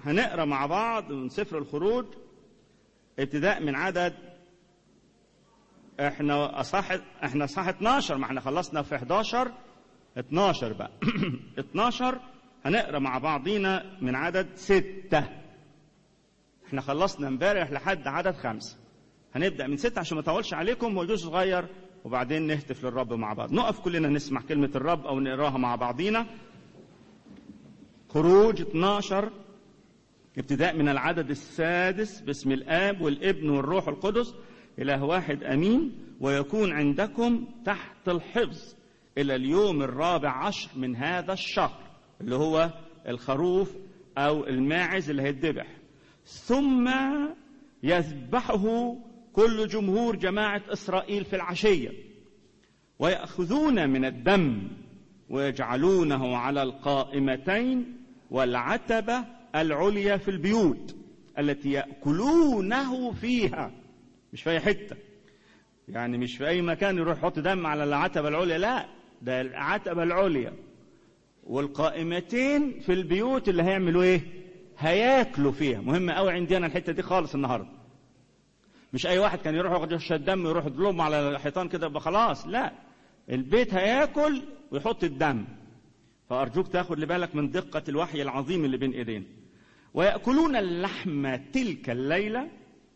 هنقرا مع بعض من سفر الخروج ابتداء من عدد احنا اصح احنا صح 12 ما احنا خلصنا في 11 12 بقى 12 هنقرا مع بعضينا من عدد ستة احنا خلصنا امبارح لحد عدد خمسة هنبدأ من ستة عشان ما اطولش عليكم هو جزء صغير وبعدين نهتف للرب مع بعض نقف كلنا نسمع كلمة الرب أو نقراها مع بعضينا خروج 12 ابتداء من العدد السادس باسم الآب والابن والروح القدس إله واحد أمين ويكون عندكم تحت الحفظ إلى اليوم الرابع عشر من هذا الشهر اللي هو الخروف أو الماعز اللي هيتذبح ثم يذبحه كل جمهور جماعة إسرائيل في العشية ويأخذون من الدم ويجعلونه على القائمتين والعتبة العليا في البيوت التي يأكلونه فيها مش في أي حتة يعني مش في أي مكان يروح يحط دم على العتبة العليا لا ده العتبة العليا والقائمتين في البيوت اللي هيعملوا ايه هياكلوا فيها مهم قوي عندي انا الحته دي خالص النهارده مش اي واحد كان يروح ياخد يشرب دم ويروح يضربهم على الحيطان كده يبقى خلاص لا البيت هياكل ويحط الدم فارجوك تاخد لبالك من دقه الوحي العظيم اللي بين ايدينا وياكلون اللحم تلك الليله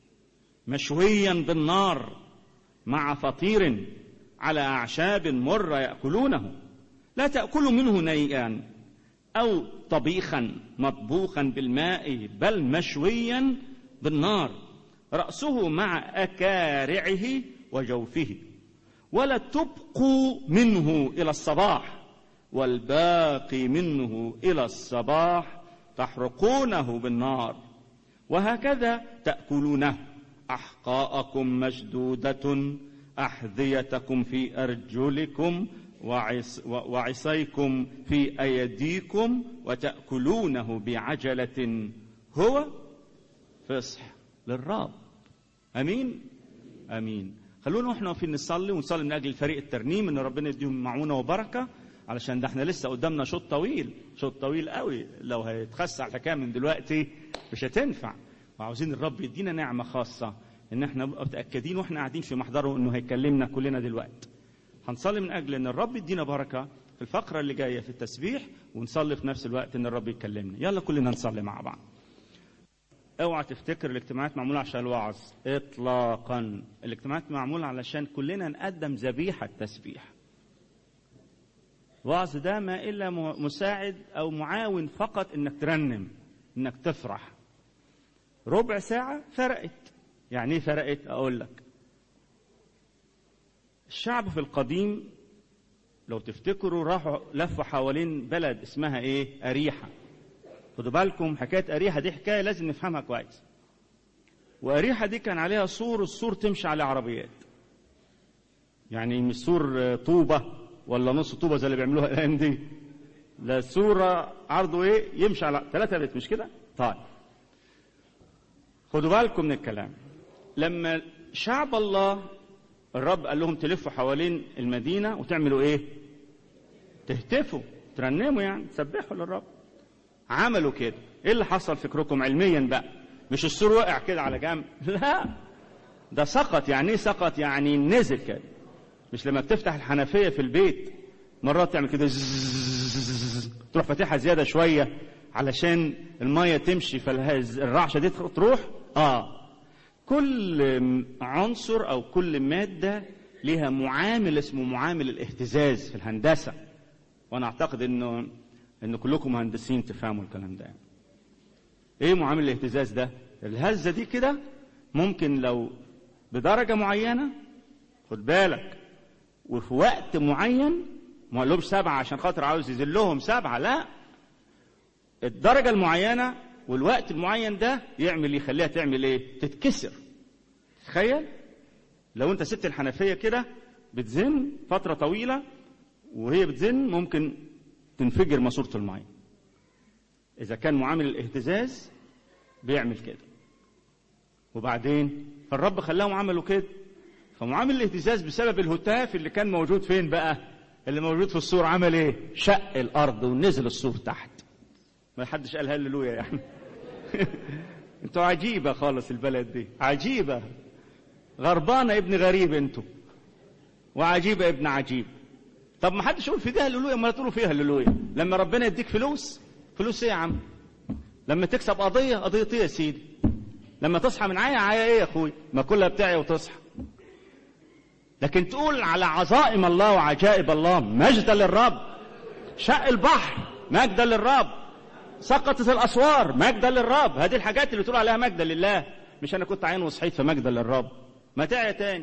مشويا بالنار مع فطير على اعشاب مره ياكلونه لا تاكلوا منه نيئا او طبيخا مطبوخا بالماء بل مشويا بالنار راسه مع اكارعه وجوفه ولا تبقوا منه الى الصباح والباقي منه الى الصباح تحرقونه بالنار وهكذا تاكلونه احقاءكم مشدوده احذيتكم في ارجلكم وعص وعصيكم في ايديكم وتاكلونه بعجله هو فصح للرب امين امين خلونا احنا واقفين نصلي ونصلي من اجل فريق الترنيم ان ربنا يديهم معونه وبركه علشان ده احنا لسه قدامنا شوط طويل شوط طويل قوي لو هيتخسع الحكايه من دلوقتي مش هتنفع وعاوزين الرب يدينا نعمه خاصه ان احنا نبقى متاكدين واحنا قاعدين في محضره انه هيكلمنا كلنا دلوقتي هنصلي من اجل ان الرب يدينا بركه في الفقره اللي جايه في التسبيح ونصلي في نفس الوقت ان الرب يكلمنا يلا كلنا نصلي مع بعض اوعى تفتكر الاجتماعات معموله عشان الوعظ اطلاقا الاجتماعات معموله علشان كلنا نقدم ذبيحه تسبيح الوعظ ده ما الا مساعد او معاون فقط انك ترنم انك تفرح ربع ساعه فرقت يعني ايه فرقت اقول لك الشعب في القديم لو تفتكروا راحوا لفوا حوالين بلد اسمها ايه اريحه خدوا بالكم حكايه اريحه دي حكايه لازم نفهمها كويس واريحه دي كان عليها سور السور تمشي على عربيات يعني مش سور طوبه ولا نص طوبه زي اللي بيعملوها الايام دي ده سور عرضه ايه يمشي على ثلاثة بيت مش كده طيب خدوا بالكم من الكلام لما شعب الله الرب قال لهم تلفوا حوالين المدينة وتعملوا ايه تهتفوا ترنموا يعني تسبحوا للرب عملوا كده ايه اللي حصل فكركم علميا بقى مش السور وقع كده على جنب لا ده سقط يعني ايه سقط يعني نزل كده مش لما بتفتح الحنفية في البيت مرات تعمل كده تروح فاتحها زيادة شوية علشان المية تمشي فالرعشة دي تروح اه كل عنصر او كل مادة لها معامل اسمه معامل الاهتزاز في الهندسة وانا اعتقد انه ان كلكم مهندسين تفهموا الكلام ده ايه معامل الاهتزاز ده الهزة دي كده ممكن لو بدرجة معينة خد بالك وفي وقت معين ما قالهمش سبعة عشان خاطر عاوز يذلهم سبعة لا الدرجة المعينة والوقت المعين ده يعمل يخليها تعمل ايه تتكسر تخيل لو انت سبت الحنفية كده بتزن فترة طويلة وهي بتزن ممكن تنفجر ماسورة المية إذا كان معامل الاهتزاز بيعمل كده وبعدين فالرب خلاهم عملوا كده فمعامل الاهتزاز بسبب الهتاف اللي كان موجود فين بقى اللي موجود في السور عمل ايه شق الارض ونزل السور تحت ما حدش قال هللويا يعني انتوا عجيبة خالص البلد دي عجيبة غربانة ابن غريب انتوا وعجيبة ابن عجيب طب ما حدش يقول في ده هللويا ما تقولوا فيها هللويا لما ربنا يديك فلوس فلوس ايه يا عم لما تكسب قضية قضية ايه يا سيدي لما تصحى من عيا عيا ايه يا اخوي ما كلها بتاعي وتصحى لكن تقول على عظائم الله وعجائب الله مجدا للرب شق البحر مجدا للرب سقطت الاسوار مجدا للرب هذه الحاجات اللي تقول عليها مجدا لله مش انا كنت عين وصحيت فمجدا للرب ما تعيا تاني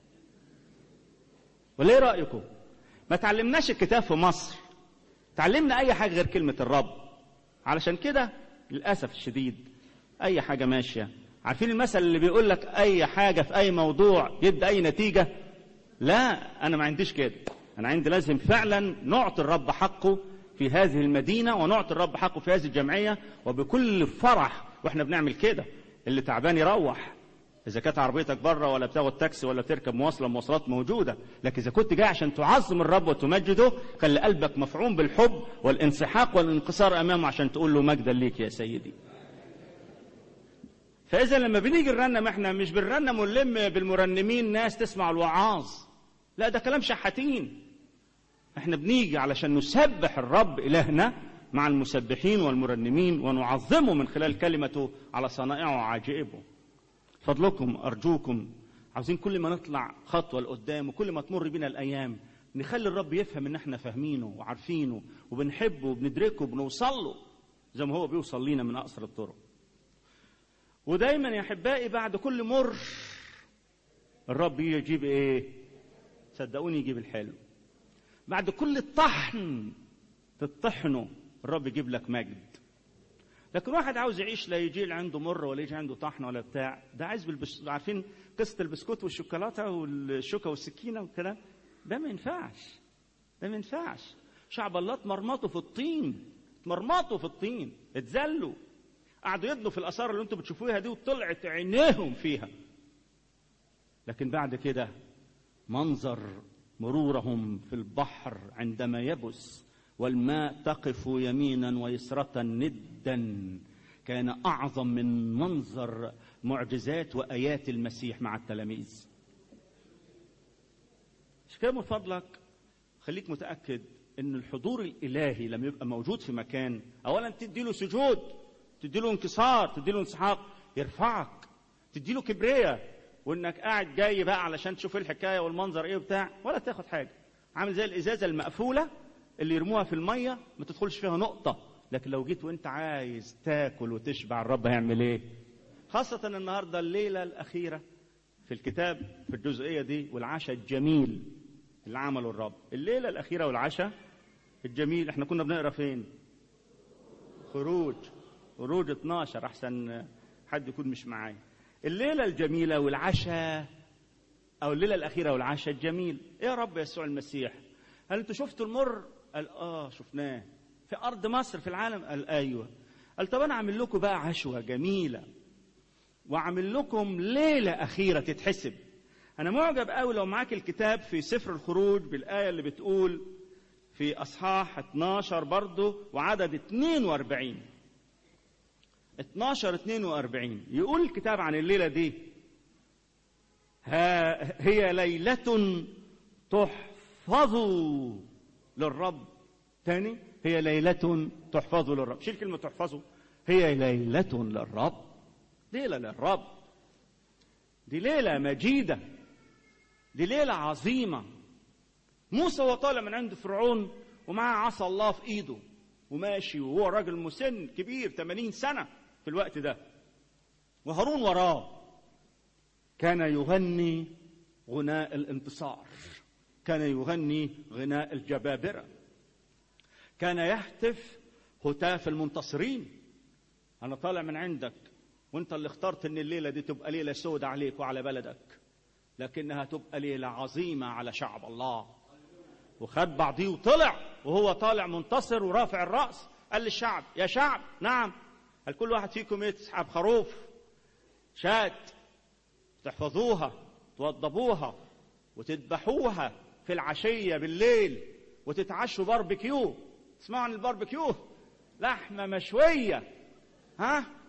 ولا ايه رايكم ما تعلمناش الكتاب في مصر تعلمنا اي حاجه غير كلمه الرب علشان كده للاسف الشديد اي حاجه ماشيه عارفين المثل اللي بيقول لك اي حاجه في اي موضوع يدي اي نتيجه لا انا ما عنديش كده انا عندي لازم فعلا نعطي الرب حقه في هذه المدينه ونعطي الرب حقه في هذه الجمعيه وبكل فرح واحنا بنعمل كده اللي تعبان يروح اذا كانت عربيتك بره ولا بتاخد تاكسي ولا بتركب مواصله مواصلات موجوده لكن اذا كنت جاي عشان تعظم الرب وتمجده خلي قلبك مفعوم بالحب والانسحاق والانكسار امامه عشان تقول له مجدا ليك يا سيدي فاذا لما بنيجي نرنم احنا مش بنرنم ونلم بالمرنمين ناس تسمع الوعاظ لا ده كلام شحاتين احنا بنيجي علشان نسبح الرب الهنا مع المسبحين والمرنمين ونعظمه من خلال كلمته على صنائعه وعجائبه فضلكم ارجوكم عاوزين كل ما نطلع خطوه لقدام وكل ما تمر بينا الايام نخلي الرب يفهم ان احنا فاهمينه وعارفينه وبنحبه وبندركه وبنوصل له زي ما هو بيوصل لينا من اقصر الطرق ودايما يا احبائي بعد كل مر الرب يجيب ايه صدقوني يجيب الحلو بعد كل الطحن تطحنه الرب يجيب لك مجد لكن واحد عاوز يعيش لا يجي عنده مر ولا يجي عنده طحن ولا بتاع ده عايز بالبس... عارفين قصه البسكوت والشوكولاته والشوكه والسكينه والكلام ده ما ينفعش ده ما ينفعش شعب الله اتمرمطوا في الطين اتمرمطوا في الطين اتذلوا قعدوا يدنوا في الاثار اللي انتم بتشوفوها دي وطلعت عينيهم فيها لكن بعد كده منظر مرورهم في البحر عندما يبس والماء تقف يمينا ويسرة ندا كان أعظم من منظر معجزات وآيات المسيح مع التلاميذ كده من فضلك خليك متأكد أن الحضور الإلهي لما يبقى موجود في مكان أولا تدي له سجود تدي له انكسار تدي له انسحاق يرفعك تدي له كبرية وانك قاعد جاي بقى علشان تشوف ايه الحكايه والمنظر ايه وبتاع ولا تاخد حاجه عامل زي الازازه المقفوله اللي يرموها في الميه ما تدخلش فيها نقطه لكن لو جيت وانت عايز تاكل وتشبع الرب هيعمل ايه خاصه النهارده الليله الاخيره في الكتاب في الجزئيه دي والعشاء الجميل اللي عمله الرب الليله الاخيره والعشاء الجميل احنا كنا بنقرا فين خروج خروج 12 احسن حد يكون مش معايا الليله الجميله والعشاء او الليله الاخيره والعشاء الجميل ايه يا رب يسوع المسيح هل انتوا شفتوا المر قال اه شفناه في ارض مصر في العالم قال ايوه قال طب انا اعمل لكم بقى عشوه جميله واعمل لكم ليله اخيره تتحسب انا معجب قوي لو معاك الكتاب في سفر الخروج بالايه اللي بتقول في اصحاح 12 برضه وعدد 42 12 42 يقول الكتاب عن الليله دي ها هي ليله تحفظ للرب تاني هي ليله تحفظ للرب شيل كلمه تحفظه هي ليله للرب ليله للرب دي ليله مجيده دي ليله عظيمه موسى وهو طالع من عند فرعون ومعاه عصا الله في ايده وماشي وهو راجل مسن كبير 80 سنه في الوقت ده وهارون وراه كان يغني غناء الانتصار كان يغني غناء الجبابرة كان يهتف هتاف المنتصرين أنا طالع من عندك وانت اللي اخترت ان الليلة دي تبقى ليلة سودة عليك وعلى بلدك لكنها تبقى ليلة عظيمة على شعب الله وخد بعضيه وطلع وهو طالع منتصر ورافع الرأس قال للشعب يا شعب نعم هل كل واحد فيكم يسحب خروف شات تحفظوها توضبوها وتذبحوها في العشية بالليل وتتعشوا باربيكيو تسمعوا عن الباربيكيو لحمة مشوية ها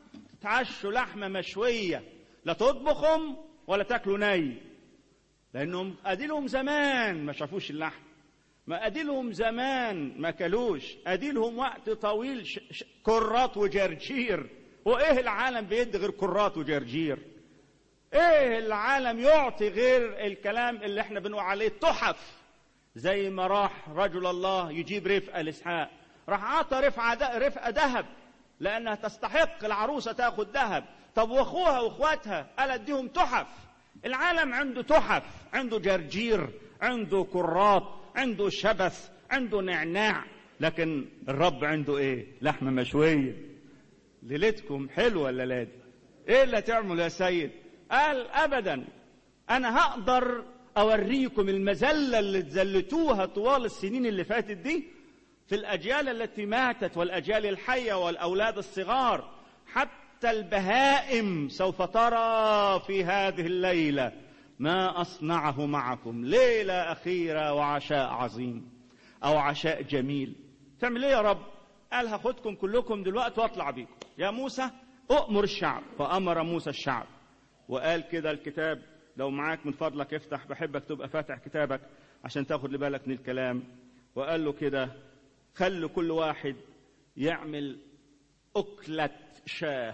تعشوا لحمة مشوية لا تطبخهم ولا تاكلوا ني لأنهم أديلهم زمان ما شافوش اللحم ما أديلهم زمان ما كلوش أديلهم وقت طويل ش... ش... كرات وجرجير وإيه العالم بيدي غير كرات وجرجير إيه العالم يعطي غير الكلام اللي احنا بنقول عليه تحف زي ما راح رجل الله يجيب رفقة لإسحاق راح عطى رفعة رفقة ذهب لأنها تستحق العروسة تاخد ذهب طب وأخوها وأخواتها قال أديهم تحف العالم عنده تحف عنده جرجير عنده كرات عنده شبث عنده نعناع لكن الرب عنده ايه لحمة مشوية ليلتكم حلوة الليلة دي ايه اللي هتعملوا يا سيد قال ابدا انا هقدر اوريكم المذلة اللي تزلتوها طوال السنين اللي فاتت دي في الاجيال التي ماتت والاجيال الحية والاولاد الصغار حتى البهائم سوف ترى في هذه الليلة ما أصنعه معكم ليلة أخيرة وعشاء عظيم أو عشاء جميل تعمل إيه يا رب قال هاخدكم كلكم دلوقتي واطلع بيكم يا موسى أؤمر الشعب فأمر موسى الشعب وقال كده الكتاب لو معاك من فضلك افتح بحبك تبقى فاتح كتابك عشان تاخد لبالك من الكلام وقال له كده خلوا كل واحد يعمل أكلة شاه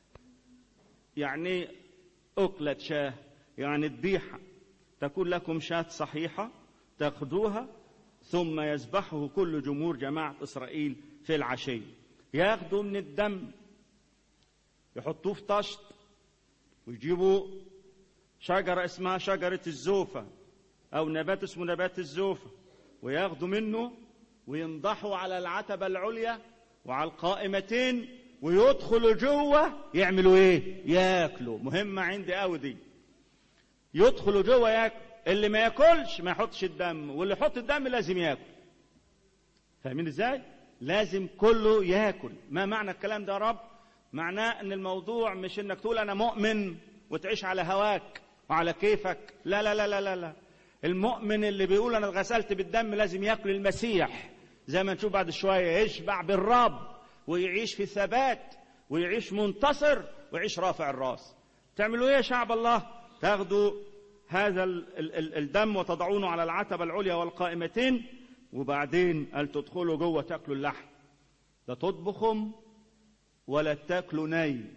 يعني أكلة شاه يعني الذبيحة تكون لكم شاة صحيحة تأخذوها ثم يذبحه كل جمهور جماعة إسرائيل في العشية ياخدوا من الدم يحطوه في طشت ويجيبوا شجرة اسمها شجرة الزوفة أو نبات اسمه نبات الزوفة وياخدوا منه وينضحوا على العتبة العليا وعلى القائمتين ويدخلوا جوه يعملوا ايه؟ ياكلوا مهمة عندي قوي دي يدخلوا جوه ياكل اللي ما ياكلش ما يحطش الدم واللي يحط الدم لازم ياكل فاهمين ازاي لازم كله ياكل ما معنى الكلام ده يا رب معناه ان الموضوع مش انك تقول انا مؤمن وتعيش على هواك وعلى كيفك لا لا لا لا لا, لا. المؤمن اللي بيقول انا اتغسلت بالدم لازم ياكل المسيح زي ما نشوف بعد شويه يشبع بالرب ويعيش في ثبات ويعيش منتصر ويعيش رافع الراس تعملوا ايه يا شعب الله تاخذوا هذا ال ال ال الدم وتضعونه على العتبة العليا والقائمتين وبعدين قال تدخلوا جوه تاكلوا اللحم لا تطبخهم ولا تاكلوا ني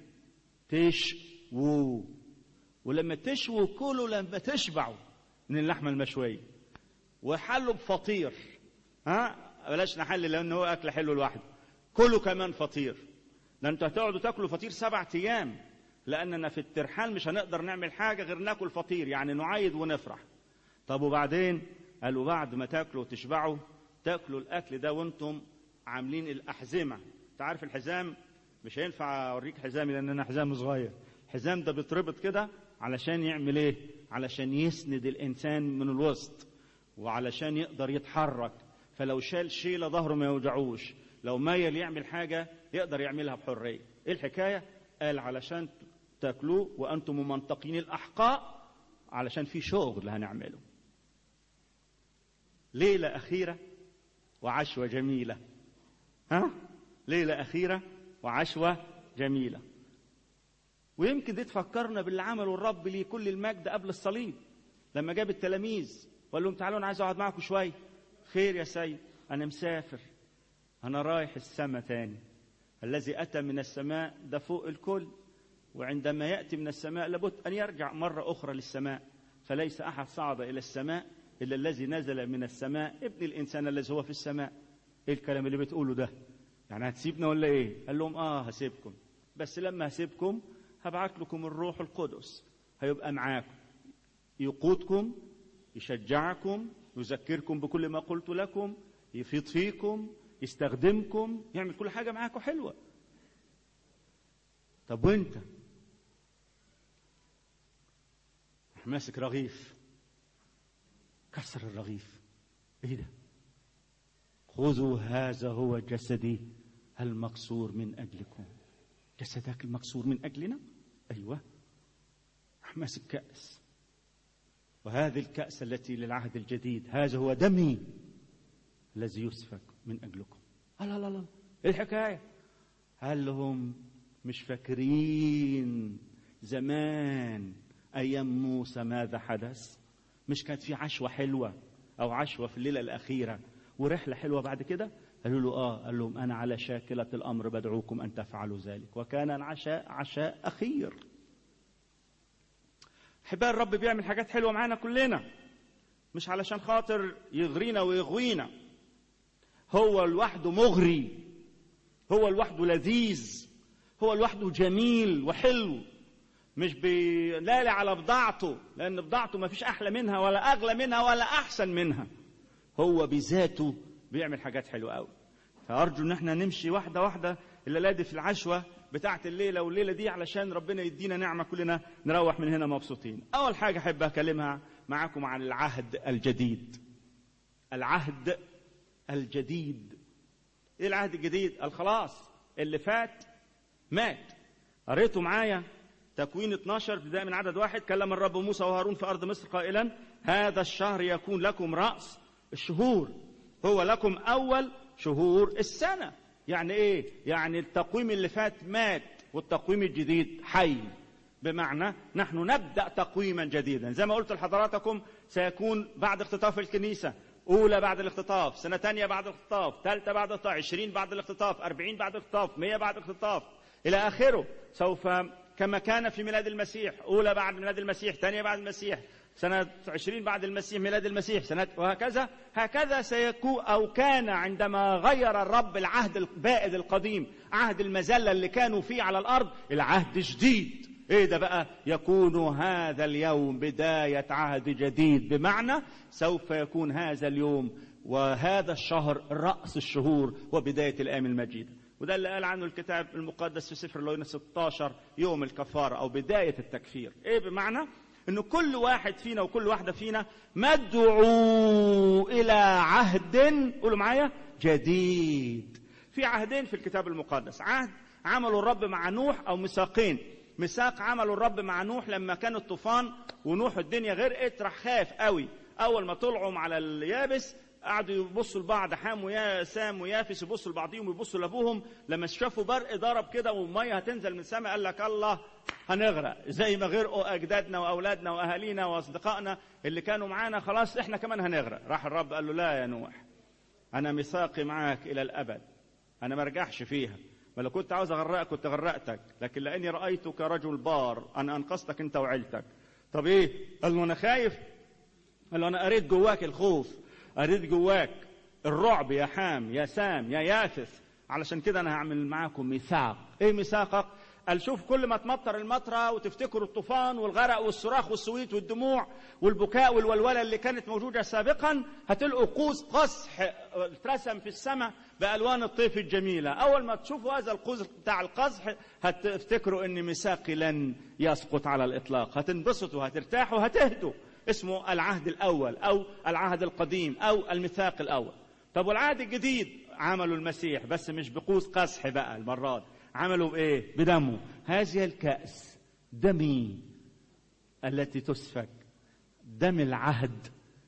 تشووا ولما تشووا كلوا لما تشبعوا من اللحمة المشوية وحلوا بفطير ها بلاش نحل لأنه هو أكل حلو لوحده كلوا كمان فطير ده انتوا هتقعدوا تاكلوا فطير سبعة أيام لأننا في الترحال مش هنقدر نعمل حاجة غير ناكل فطير يعني نعيد ونفرح طب وبعدين قالوا بعد ما تاكلوا وتشبعوا تاكلوا الأكل ده وانتم عاملين الأحزمة تعرف الحزام مش هينفع أوريك حزامي لأن أنا حزام صغير الحزام ده بيتربط كده علشان يعمل ايه علشان يسند الإنسان من الوسط وعلشان يقدر يتحرك فلو شال شيلة ظهره ما يوجعوش لو مايل يعمل حاجة يقدر يعملها بحرية ايه الحكاية قال علشان تاكلوه وانتم ممنطقين الاحقاء علشان في شغل هنعمله ليله اخيره وعشوه جميله ها ليله اخيره وعشوه جميله ويمكن دي تفكرنا باللي عمله الرب ليه كل المجد قبل الصليب لما جاب التلاميذ وقال لهم تعالوا انا عايز اقعد معاكم شويه خير يا سيد انا مسافر انا رايح السماء تاني الذي اتى من السماء ده فوق الكل وعندما يأتي من السماء لابد أن يرجع مرة أخرى للسماء فليس أحد صعد إلى السماء إلا الذي نزل من السماء ابن الإنسان الذي هو في السماء إيه الكلام اللي بتقوله ده يعني هتسيبنا ولا إيه قال لهم آه هسيبكم بس لما هسيبكم هبعت لكم الروح القدس هيبقى معاكم يقودكم يشجعكم يذكركم بكل ما قلت لكم يفيض فيكم يستخدمكم يعمل كل حاجة معاكم حلوة طب وانت ماسك رغيف كسر الرغيف ايه ده خذوا هذا هو جسدي المكسور من اجلكم جسدك المكسور من اجلنا ايوه ماسك كاس وهذه الكاس التي للعهد الجديد هذا هو دمي الذي يسفك من اجلكم لا لا لا ايه الحكايه قال لهم مش فاكرين زمان ايام موسى ماذا حدث مش كانت في عشوه حلوه او عشوه في الليله الاخيره ورحله حلوه بعد كده قالوا له اه قال لهم انا على شاكله الامر بدعوكم ان تفعلوا ذلك وكان العشاء عشاء اخير احباء الرب بيعمل حاجات حلوه معانا كلنا مش علشان خاطر يغرينا ويغوينا هو لوحده مغري هو لوحده لذيذ هو لوحده جميل وحلو مش بيلالي على بضاعته لان بضاعته ما فيش احلى منها ولا اغلى منها ولا احسن منها هو بذاته بيعمل حاجات حلوه قوي فارجو ان احنا نمشي واحده واحده الليله دي في العشوه بتاعه الليله والليله دي علشان ربنا يدينا نعمه كلنا نروح من هنا مبسوطين اول حاجه احب اكلمها معاكم عن العهد الجديد العهد الجديد ايه العهد الجديد الخلاص اللي فات مات قريته معايا تكوين 12 ابتداء من عدد واحد كلم الرب موسى وهارون في ارض مصر قائلا هذا الشهر يكون لكم راس الشهور هو لكم اول شهور السنه يعني ايه يعني التقويم اللي فات مات والتقويم الجديد حي بمعنى نحن نبدا تقويما جديدا زي ما قلت لحضراتكم سيكون بعد اختطاف الكنيسه أولى بعد الاختطاف سنة ثانية بعد الاختطاف ثالثة بعد الاختطاف عشرين بعد الاختطاف أربعين بعد الاختطاف مية بعد الاختطاف إلى آخره سوف كما كان في ميلاد المسيح أولى بعد ميلاد المسيح ثانية بعد المسيح سنة عشرين بعد المسيح ميلاد المسيح سنة وهكذا هكذا سيكون أو كان عندما غير الرب العهد البائد القديم عهد المذلة اللي كانوا فيه على الأرض العهد جديد ايه ده بقى يكون هذا اليوم بداية عهد جديد بمعنى سوف يكون هذا اليوم وهذا الشهر رأس الشهور وبداية الأيام المجيدة وده اللي قال عنه الكتاب المقدس في سفر لوين 16 يوم الكفارة أو بداية التكفير ايه بمعنى انه كل واحد فينا وكل واحدة فينا مدعو الى عهد قولوا معايا جديد في عهدين في الكتاب المقدس عهد عمله الرب مع نوح او ميثاقين ميثاق عمله الرب مع نوح لما كان الطوفان ونوح الدنيا غرقت راح خاف قوي اول ما طلعوا على اليابس قعدوا يبصوا لبعض حام ويا سام ويافس يبصوا لبعضهم ويبصوا لابوهم لما شافوا برق ضرب كده والميه هتنزل من السماء قال لك الله هنغرق زي ما غرقوا اجدادنا واولادنا واهالينا واصدقائنا اللي كانوا معانا خلاص احنا كمان هنغرق راح الرب قال له لا يا نوح انا ميثاقي معاك الى الابد انا ما ارجعش فيها ما لو كنت عاوز اغرقك كنت غرقتك لكن لاني رايتك رجل بار انا انقذتك انت وعيلتك طب ايه قال له انا خايف قال له انا قريت جواك الخوف قريت جواك الرعب يا حام يا سام يا يافث علشان كده انا هعمل معاكم ميثاق ايه ميثاقك قال شوف كل ما تمطر المطرة وتفتكروا الطوفان والغرق والصراخ والسويت والدموع والبكاء والولولة اللي كانت موجودة سابقا هتلقوا قوس قصح اترسم في السماء بألوان الطيف الجميلة أول ما تشوفوا هذا القوس بتاع القصح هتفتكروا أن ميثاقي لن يسقط على الإطلاق هتنبسطوا هترتاحوا هتهدوا اسمه العهد الأول أو العهد القديم أو الميثاق الأول طب والعهد الجديد عملوا المسيح بس مش بقوس قصح بقى المرات عملوا بايه بدمه هذه الكأس دمي التي تسفك دم العهد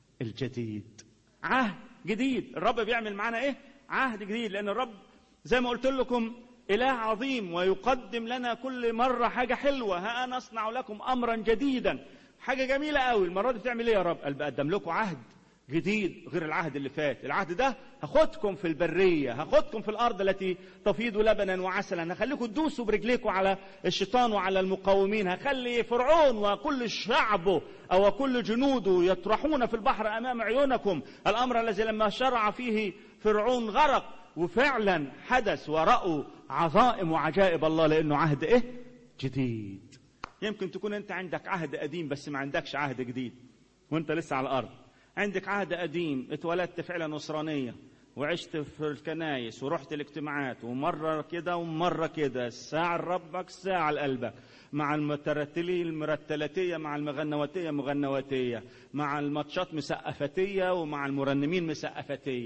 الجديد عهد جديد الرب بيعمل معانا ايه عهد جديد لان الرب زي ما قلت لكم اله عظيم ويقدم لنا كل مره حاجه حلوه ها انا اصنع لكم امرا جديدا حاجه جميله قوي المره دي بتعمل ايه يا رب قال بقدم لكم عهد جديد غير العهد اللي فات العهد ده هاخدكم في البرية هاخدكم في الأرض التي تفيض لبنا وعسلا هخليكم تدوسوا برجليكم على الشيطان وعلى المقاومين هخلي فرعون وكل شعبه أو كل جنوده يطرحون في البحر أمام عيونكم الأمر الذي لما شرع فيه فرعون غرق وفعلا حدث ورأوا عظائم وعجائب الله لأنه عهد إيه جديد يمكن تكون أنت عندك عهد قديم بس ما عندكش عهد جديد وأنت لسه على الأرض عندك عهد قديم اتولدت فعلا نصرانية وعشت في الكنايس ورحت الاجتماعات ومرة كده ومرة كده ساعة لربك ساعة لقلبك مع المترتلي المرتلتية مع المغنواتية مغنواتية مع الماتشات مسقفتية ومع المرنمين مسقفتية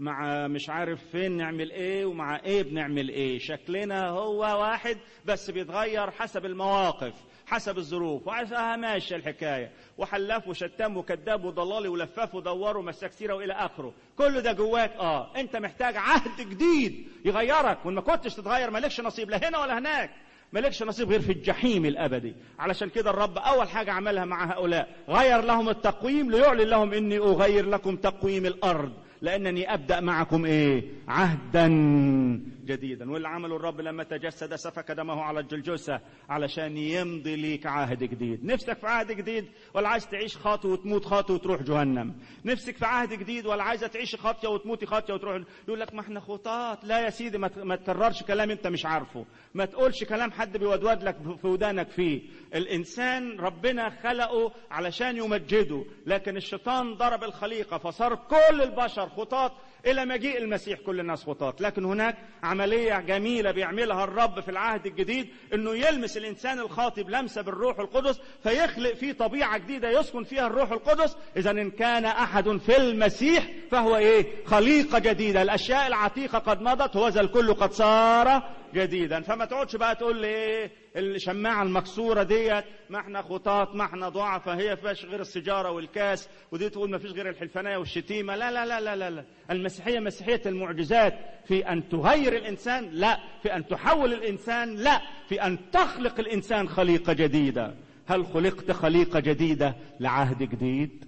مع مش عارف فين نعمل ايه ومع ايه بنعمل ايه شكلنا هو واحد بس بيتغير حسب المواقف حسب الظروف وعساها ماشيه الحكايه وحلاف وشتام وكذاب وضلالي ولفاف ودور ومساك سيره والى اخره كل ده جواك اه انت محتاج عهد جديد يغيرك وان ما كنتش تتغير مالكش نصيب لا هنا ولا هناك مالكش نصيب غير في الجحيم الابدي علشان كده الرب اول حاجه عملها مع هؤلاء غير لهم التقويم ليعلن لهم اني اغير لكم تقويم الارض لانني ابدا معكم ايه عهدا جديدا واللي عمله الرب لما تجسد سفك دمه على الجلجسة علشان يمضي ليك عهد جديد نفسك في عهد جديد ولا عايز تعيش خاطئ وتموت خاطئ وتروح جهنم نفسك في عهد جديد ولا عايزه تعيش خاطئه وتموتي خاطئه وتروح يقول لك ما احنا خطاط لا يا سيدي ما ما تكررش كلام انت مش عارفه ما تقولش كلام حد بيودود لك في ودانك فيه الانسان ربنا خلقه علشان يمجده لكن الشيطان ضرب الخليقه فصار كل البشر خطاط الى مجيء المسيح كل الناس خطاط لكن هناك عمليه جميله بيعملها الرب في العهد الجديد انه يلمس الانسان الخاطب لمسه بالروح القدس فيخلق فيه طبيعه جديده يسكن فيها الروح القدس اذا ان كان احد في المسيح فهو ايه خليقه جديده الاشياء العتيقه قد مضت وذا الكل قد صار جديدا فما تقعدش بقى تقول لي ايه الشماعه المكسوره ديت ما احنا خطاط ما احنا ضعفاء هي فيهاش غير السيجاره والكاس ودي تقول ما فيش غير الحلفانيه والشتيمه لا لا لا لا لا, لا. المسيحيه مسيحيه المعجزات في ان تغير الانسان لا في ان تحول الانسان لا في ان تخلق الانسان خليقه جديده هل خلقت خليقه جديده لعهد جديد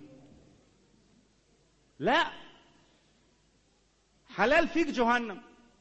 لا حلال فيك جهنم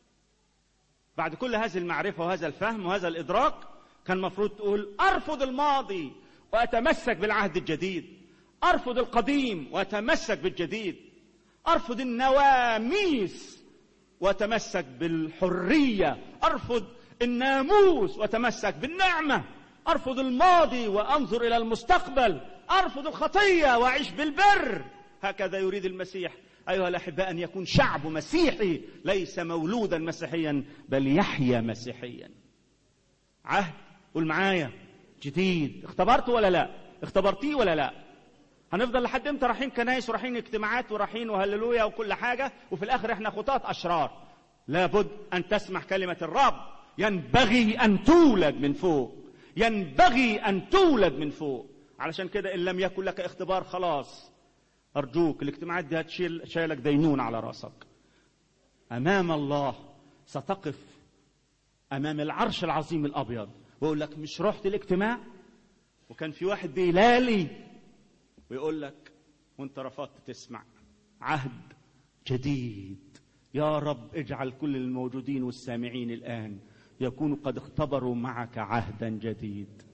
بعد كل هذه المعرفة وهذا الفهم وهذا الإدراك كان المفروض تقول أرفض الماضي وأتمسك بالعهد الجديد أرفض القديم وأتمسك بالجديد أرفض النواميس وأتمسك بالحرية أرفض الناموس وأتمسك بالنعمة أرفض الماضي وأنظر إلى المستقبل أرفض الخطية وأعيش بالبر هكذا يريد المسيح أيها الأحباء أن يكون شعب مسيحي ليس مولودا مسيحيا بل يحيا مسيحيا عهد قول معايا جديد اختبرته ولا لا اختبرتيه ولا لا هنفضل لحد امتى رايحين كنايس ورايحين اجتماعات ورايحين وهللويا وكل حاجة وفي الآخر احنا خطاة أشرار لابد أن تسمع كلمة الرب ينبغي أن تولد من فوق ينبغي أن تولد من فوق علشان كده إن لم يكن لك اختبار خلاص أرجوك الاجتماعات دي هتشيل شايلك دينون على راسك أمام الله ستقف أمام العرش العظيم الأبيض ويقول لك مش رحت الاجتماع وكان في واحد بيلالي ويقول لك وانت رفضت تسمع عهد جديد يا رب اجعل كل الموجودين والسامعين الآن يكونوا قد اختبروا معك عهدا جديد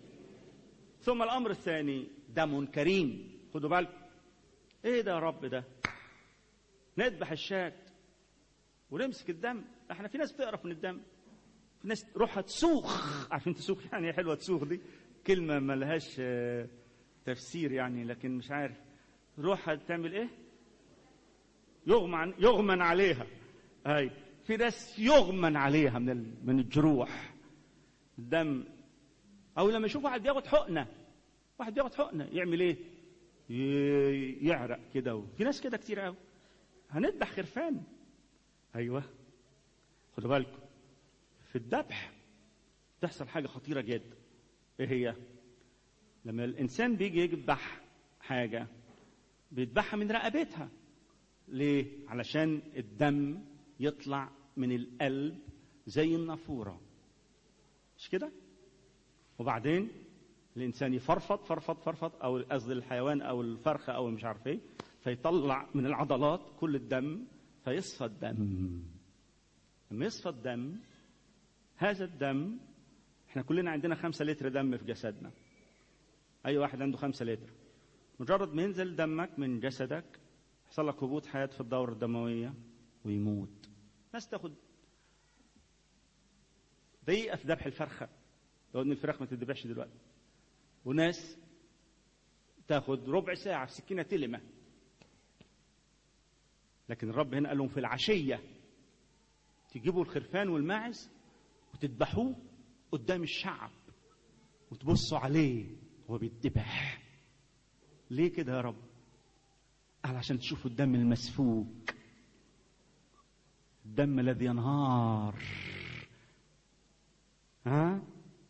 ثم الأمر الثاني دم كريم خدوا بالكم ايه ده يا رب ده نذبح الشاة ونمسك الدم احنا في ناس بتقرف من الدم في ناس روحها تسوخ عارفين تسوخ يعني حلوه تسوخ دي كلمه ما لهاش تفسير يعني لكن مش عارف روحها تعمل ايه يغمى يغمن عليها اي في ناس يغمن عليها من من الجروح الدم او لما يشوف واحد بياخد حقنه واحد بياخد حقنه يعمل ايه يعرق كده في ناس كده كتير قوي هنذبح خرفان ايوه خدوا بالكم في الذبح تحصل حاجه خطيره جدا ايه هي لما الانسان بيجي يذبح حاجه بيذبحها من رقبتها ليه علشان الدم يطلع من القلب زي النافوره مش كده وبعدين الانسان يفرفط فرفط فرفط او قصدي الحيوان او الفرخه او مش عارف ايه فيطلع من العضلات كل الدم فيصفى الدم لما يصفى الدم هذا الدم احنا كلنا عندنا خمسة لتر دم في جسدنا اي واحد عنده خمسة لتر مجرد ما ينزل دمك من جسدك يحصل لك هبوط حياة في الدورة الدموية ويموت ناس تاخد دقيقة في ذبح الفرخة لو ان الفراخ ما تذبحش دلوقتي وناس تاخد ربع ساعة في سكينة تلمة لكن الرب هنا قال لهم في العشية تجيبوا الخرفان والماعز وتذبحوه قدام الشعب وتبصوا عليه وهو بيتذبح ليه كده يا رب؟ قال عشان تشوفوا الدم المسفوك الدم الذي ينهار ها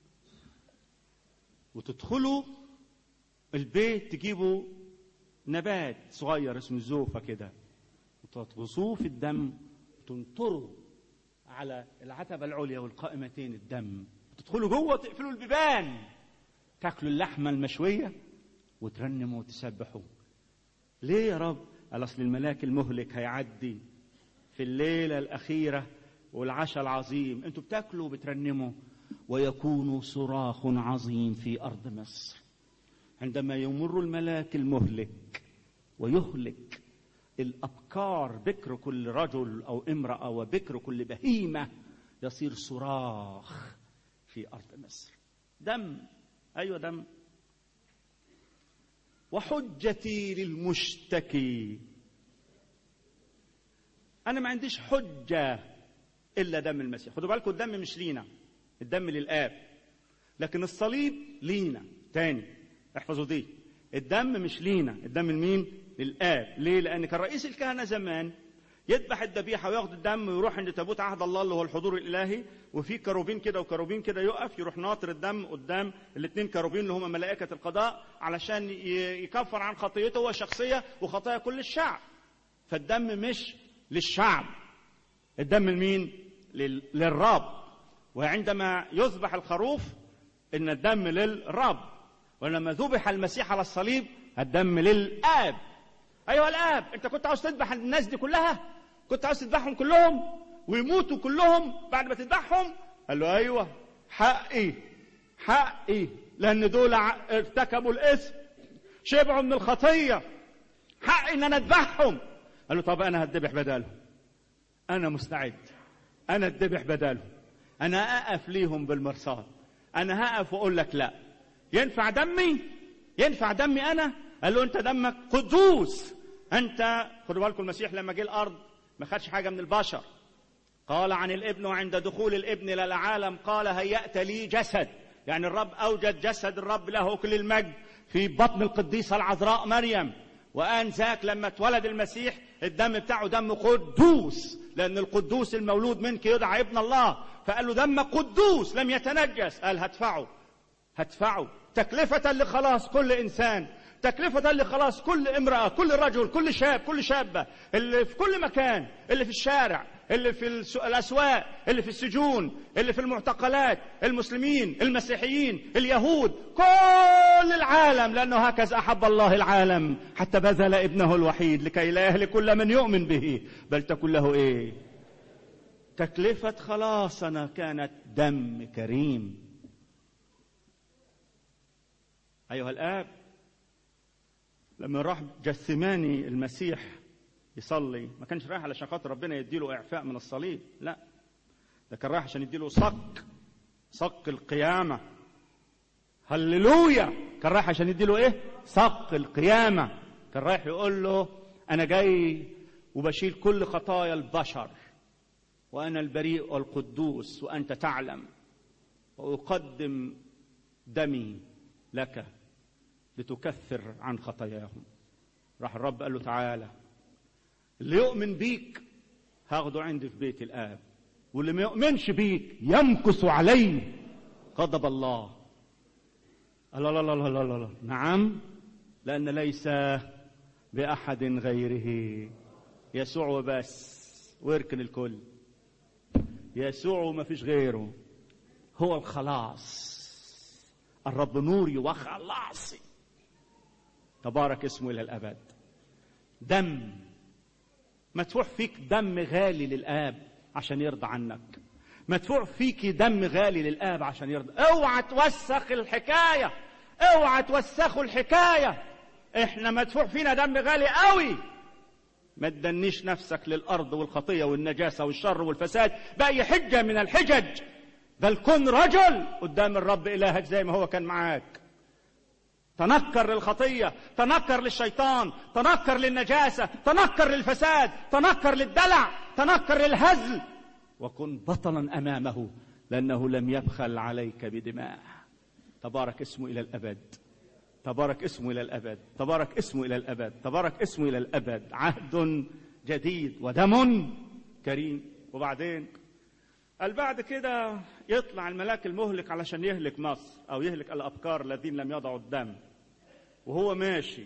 وتدخلوا البيت تجيبوا نبات صغير اسمه زوفة كده وتغصوه في الدم تنطروا على العتبة العليا والقائمتين الدم تدخلوا جوه تقفلوا البيبان تاكلوا اللحمة المشوية وترنموا وتسبحوا ليه يا رب قال اصل الملاك المهلك هيعدي في الليلة الأخيرة والعشاء العظيم انتوا بتاكلوا وبترنموا ويكون صراخ عظيم في أرض مصر عندما يمر الملاك المهلك ويهلك الأبكار بكر كل رجل أو امرأة وبكر كل بهيمة يصير صراخ في أرض مصر دم أيوة دم وحجتي للمشتكي أنا ما عنديش حجة إلا دم المسيح خدوا بالكم الدم مش لينا الدم للآب لكن الصليب لينا تاني احفظوا دي الدم مش لينا الدم لمين للآب ليه لأن كان رئيس الكهنة زمان يذبح الذبيحه وياخد الدم ويروح عند تابوت عهد الله اللي هو الحضور الالهي وفي كروبين كده وكروبين كده يقف يروح ناطر الدم قدام الاثنين كروبين اللي هم ملائكه القضاء علشان يكفر عن خطيته هو شخصيه وخطايا كل الشعب فالدم مش للشعب الدم لمين لل... للرب وعندما يذبح الخروف ان الدم للرب ولما ذبح المسيح على الصليب الدم للاب ايها الاب انت كنت عاوز تذبح الناس دي كلها كنت عاوز تذبحهم كلهم ويموتوا كلهم بعد ما تذبحهم قال له ايوه حقي حقي لان دول ارتكبوا الاثم شبعوا من الخطيه حقي ان انا اذبحهم قال له طب انا هتذبح بدالهم انا مستعد انا اتذبح بدالهم انا اقف ليهم بالمرصاد انا هقف واقول لك لا ينفع دمي ينفع دمي انا قال له انت دمك قدوس انت خدوا بالكم المسيح لما جه الارض ما خدش حاجه من البشر قال عن الابن وعند دخول الابن الى العالم قال هيأت لي جسد يعني الرب اوجد جسد الرب له كل المجد في بطن القديسه العذراء مريم وان ذاك لما اتولد المسيح الدم بتاعه دم قدوس لان القدوس المولود منك يدعى ابن الله فقال له دم قدوس لم يتنجس قال هدفعه هدفعه تكلفة لخلاص كل إنسان تكلفة لخلاص كل امرأة كل رجل كل شاب كل شابة اللي في كل مكان اللي في الشارع اللي في الأسواق اللي في السجون اللي في المعتقلات المسلمين المسيحيين اليهود كل العالم لأنه هكذا أحب الله العالم حتى بذل ابنه الوحيد لكي لا يهلك كل من يؤمن به بل تكون له إيه تكلفة خلاصنا كانت دم كريم أيها الآب لما راح جثماني المسيح يصلي ما كانش رايح علشان خاطر ربنا يديله إعفاء من الصليب لا ده كان رايح عشان يديله صك صك القيامة هللويا كان رايح عشان يديله ايه صك القيامة كان رايح يقول له أنا جاي وبشيل كل خطايا البشر وأنا البريء والقدوس وأنت تعلم وأقدم دمي لك لتكفر عن خطاياهم راح الرب قال له تعالى اللي يؤمن بيك هاخده عندي في بيت الآب واللي ما يؤمنش بيك يمكث عليه غضب الله الله لا لا لا لا لا نعم لأن ليس بأحد غيره يسوع وبس ويركن الكل يسوع وما فيش غيره هو الخلاص الرب نوري وخلاصي تبارك اسمه الى الابد دم مدفوع فيك دم غالي للاب عشان يرضى عنك مدفوع فيك دم غالي للاب عشان يرضى اوعى توسخ الحكايه اوعى توسخوا الحكايه احنا مدفوع فينا دم غالي قوي ما تدنيش نفسك للارض والخطيه والنجاسه والشر والفساد باي حجه من الحجج بل كن رجل قدام الرب الهك زي ما هو كان معاك تنكر للخطيه تنكر للشيطان تنكر للنجاسه تنكر للفساد تنكر للدلع تنكر للهزل وكن بطلا امامه لانه لم يبخل عليك بدماء تبارك اسمه الى الابد تبارك اسمه الى الابد تبارك اسمه الى الابد تبارك اسمه الى الابد عهد جديد ودم كريم وبعدين قال بعد كده يطلع الملاك المهلك علشان يهلك مصر او يهلك الابكار الذين لم يضعوا الدم وهو ماشي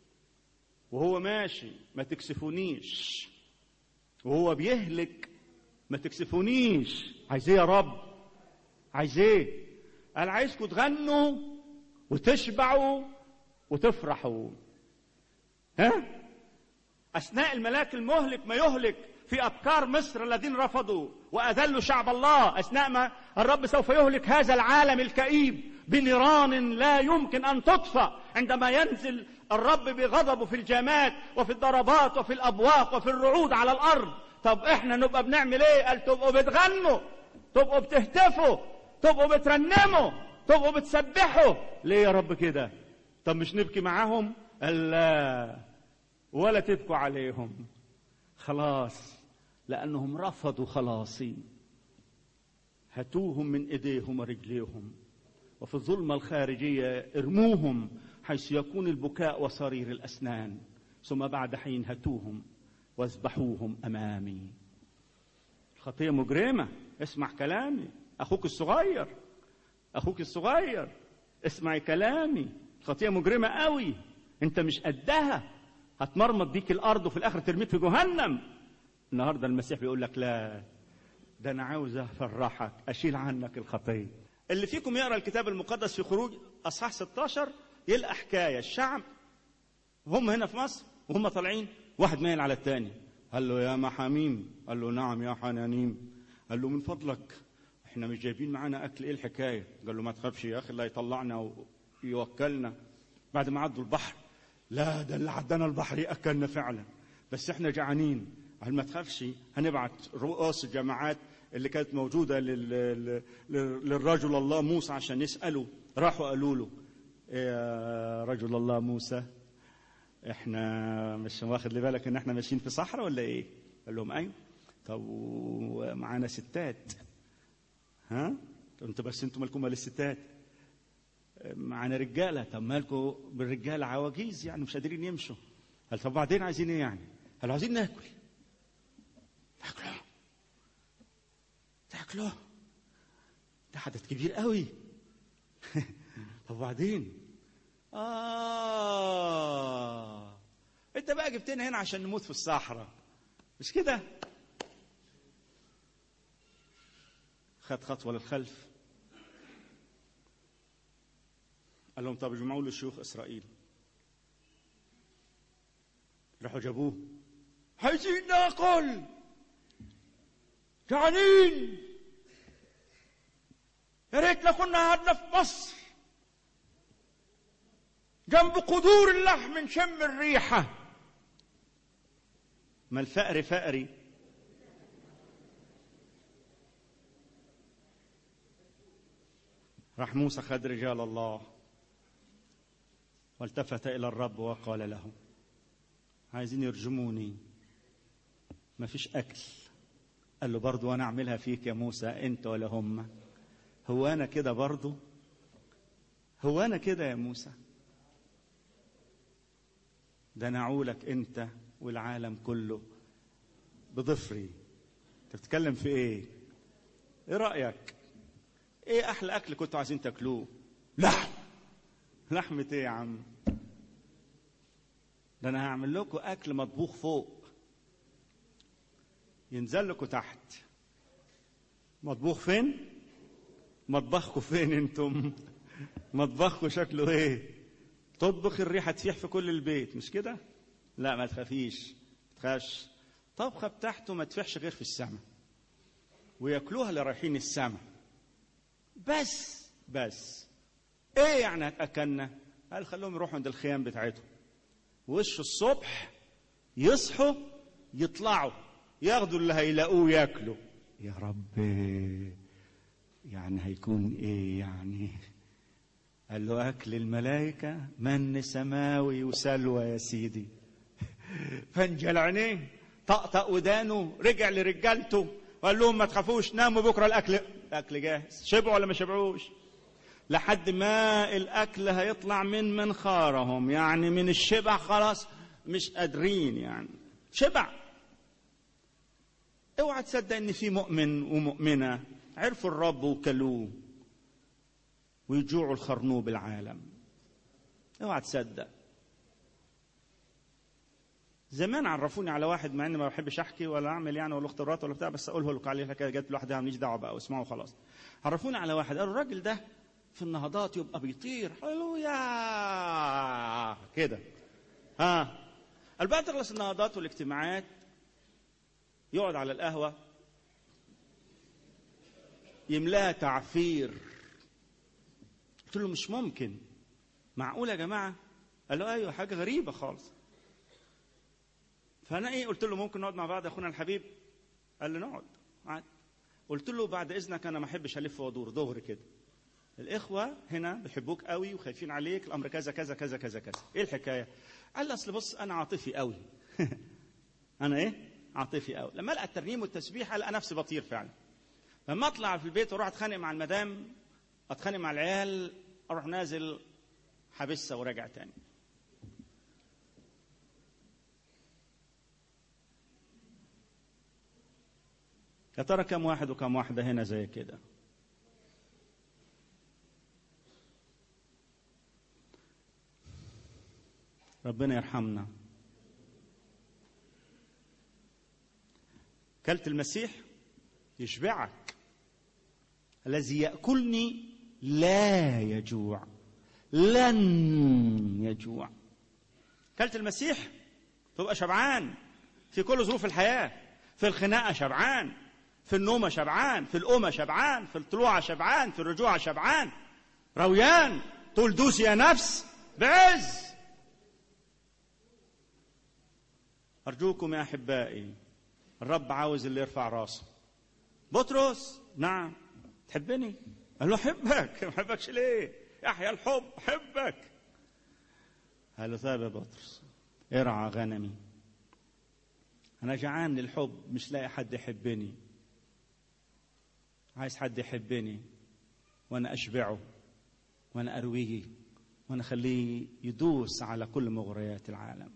وهو ماشي ما تكسفونيش وهو بيهلك ما تكسفونيش عايز ايه يا رب عايز ايه قال عايزكم تغنوا وتشبعوا وتفرحوا ها اثناء الملاك المهلك ما يهلك في ابكار مصر الذين رفضوا واذلوا شعب الله اثناء ما الرب سوف يهلك هذا العالم الكئيب بنيران لا يمكن ان تطفأ عندما ينزل الرب بغضبه في الجامات وفي الضربات وفي الابواق وفي الرعود على الارض طب احنا نبقى بنعمل ايه قال تبقوا بتغنوا تبقوا بتهتفوا تبقوا بترنموا تبقوا بتسبحوا ليه يا رب كده طب مش نبكي معاهم قال لا ولا تبكوا عليهم خلاص لانهم رفضوا خلاصي هاتوهم من ايديهم ورجليهم وفي الظلمه الخارجيه ارموهم حيث يكون البكاء وصرير الاسنان ثم بعد حين هاتوهم واذبحوهم امامي الخطيه مجرمه اسمع كلامي اخوك الصغير اخوك الصغير اسمعي كلامي الخطيه مجرمه قوي انت مش قدها هتمرمط بيك الارض وفي الاخر ترميك في جهنم النهارده المسيح بيقول لك لا ده انا عاوز افرحك اشيل عنك الخطيه اللي فيكم يقرا الكتاب المقدس في خروج اصحاح 16 يلقى حكايه الشعب هم هنا في مصر وهم طالعين واحد مايل على الثاني قال له يا محاميم قال له نعم يا حنانيم قال له من فضلك احنا مش جايبين معانا اكل ايه الحكايه قال له ما تخافش يا اخي الله يطلعنا ويوكلنا بعد ما عدوا البحر لا ده اللي عدانا البحر ياكلنا فعلا بس احنا جعانين قال ما تخافش هنبعت رؤوس الجماعات اللي كانت موجودة لل... للرجل الله موسى عشان يسأله راحوا قالوا له يا رجل الله موسى احنا مش واخد لي بالك ان احنا ماشيين في صحراء ولا ايه قال لهم ايوه طب ومعانا ستات ها انتوا بس انتوا مالكم مال الستات معانا رجاله طب مالكم بالرجاله عواجيز يعني مش قادرين يمشوا قال طب بعدين عايزين ايه يعني قالوا عايزين ناكل تاكلوا تاكلوا ده حدث كبير قوي طب بعدين آه أنت بقى جبتنا هنا عشان نموت في الصحراء مش كده؟ خد خطوة للخلف قال لهم طب اجمعوا له شيوخ إسرائيل راحوا جابوه عايزين ناكل جعانين يا ريتنا كنا قعدنا في مصر جنب قدور اللحم نشم الريحة ما الفقر فقري راح موسى خد رجال الله والتفت إلى الرب وقال له عايزين يرجموني ما فيش أكل قال له برضو أنا أعملها فيك يا موسى أنت ولا هم هو أنا كده برضو هو أنا كده يا موسى ده أنا أعولك أنت والعالم كله بضفري أنت بتتكلم في إيه؟ إيه رأيك؟ إيه أحلى أكل كنتوا عايزين تاكلوه؟ لحم لحمة إيه يا عم؟ ده أنا هعمل لكم أكل مطبوخ فوق ينزل لكم تحت مطبوخ فين؟ مطبخكم فين انتم؟ مطبخكم شكله ايه؟ تطبخ الريحه تفيح في كل البيت مش كده؟ لا ما تخافيش ما تخافش طبخه بتاعته ما تفيحش غير في السماء وياكلوها اللي رايحين السماء بس بس ايه يعني اكلنا؟ قال خلوهم يروحوا عند الخيام بتاعتهم وش الصبح يصحوا يطلعوا ياخدوا اللي هيلاقوه ياكلوا يا رب يعني هيكون ايه يعني قال له اكل الملائكه من سماوي وسلوى يا سيدي فانجل عينيه طقطق ودانه رجع لرجالته وقال لهم ما تخافوش ناموا بكره الاكل الاكل جاهز شبعوا ولا ما شبعوش لحد ما الاكل هيطلع من منخارهم يعني من الشبع خلاص مش قادرين يعني شبع اوعى تصدق ان في مؤمن ومؤمنه عرفوا الرب وكلوه ويجوعوا الخرنوب العالم اوعى تصدق زمان عرفوني على واحد مع اني ما بحبش احكي ولا اعمل يعني ولا اختبارات ولا بتاع بس اقوله لكم عليه الحكايه جت لوحدها ماليش دعوه بقى واسمعوا خلاص عرفوني على واحد قالوا الراجل ده في النهضات يبقى بيطير هللويا كده ها البعض تخلص النهضات والاجتماعات يقعد على القهوه يملاها تعفير قلت له مش ممكن معقول يا جماعه قال له ايوه حاجه غريبه خالص فانا ايه قلت له ممكن نقعد مع بعض يا اخونا الحبيب قال لي نقعد قعد قلت له بعد اذنك انا ما احبش الف وادور دغري كده الاخوه هنا بيحبوك قوي وخايفين عليك الامر كذا كذا كذا كذا كذا ايه الحكايه قال لي اصل بص انا عاطفي قوي انا ايه عاطفي قوي لما القى الترنيم والتسبيح القى نفسي بطير فعلا لما اطلع في البيت واروح اتخانق مع المدام اتخانق مع العيال اروح نازل حبسه وراجع تاني يا ترى كم واحد وكم واحدة هنا زي كده ربنا يرحمنا كلت المسيح يشبعك الذي يأكلني لا يجوع لن يجوع كلت المسيح تبقى شبعان في كل ظروف الحياة في الخناقة شبعان في النومة شبعان في القومة شبعان في الطلوع شبعان في الرجوع شبعان رويان تقول دوس يا نفس بعز أرجوكم يا أحبائي الرب عاوز اللي يرفع راسه بطرس نعم تحبني قال له أحبك ما أحبكش ليه يحيى الحب أحبك قال له طيب يا بطرس ارعى غنمي أنا جعان للحب مش لاقي حد يحبني عايز حد يحبني وانا اشبعه وانا ارويه وانا اخليه يدوس على كل مغريات العالم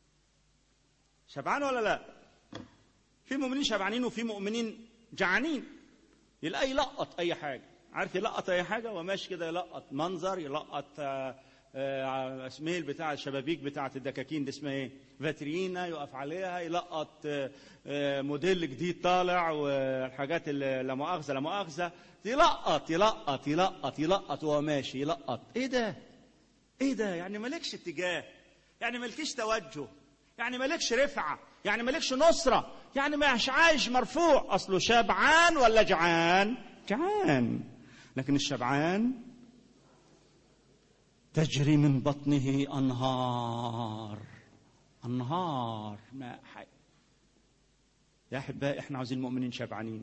شبعان ولا لا في مؤمنين شبعانين وفي مؤمنين جعانين يلاقي يلقط اي حاجه عارف يلقط اي حاجه وماشي كده يلقط منظر يلقط اسمه بتاع الشبابيك بتاعه الدكاكين دي اسمها ايه فاترينا يقف عليها يلقط موديل جديد طالع والحاجات اللي لا مؤاخذه لا مؤاخذه يلقط يلقط يلقط يلقط وهو ماشي يلقط ايه ده ايه ده يعني مالكش اتجاه يعني مالكش توجه يعني مالكش رفعه يعني مالكش نصره يعني مش عايش مرفوع اصله شبعان ولا جعان جعان لكن الشبعان تجري من بطنه انهار انهار ماء حي يا احبائي احنا عاوزين المؤمنين شبعانين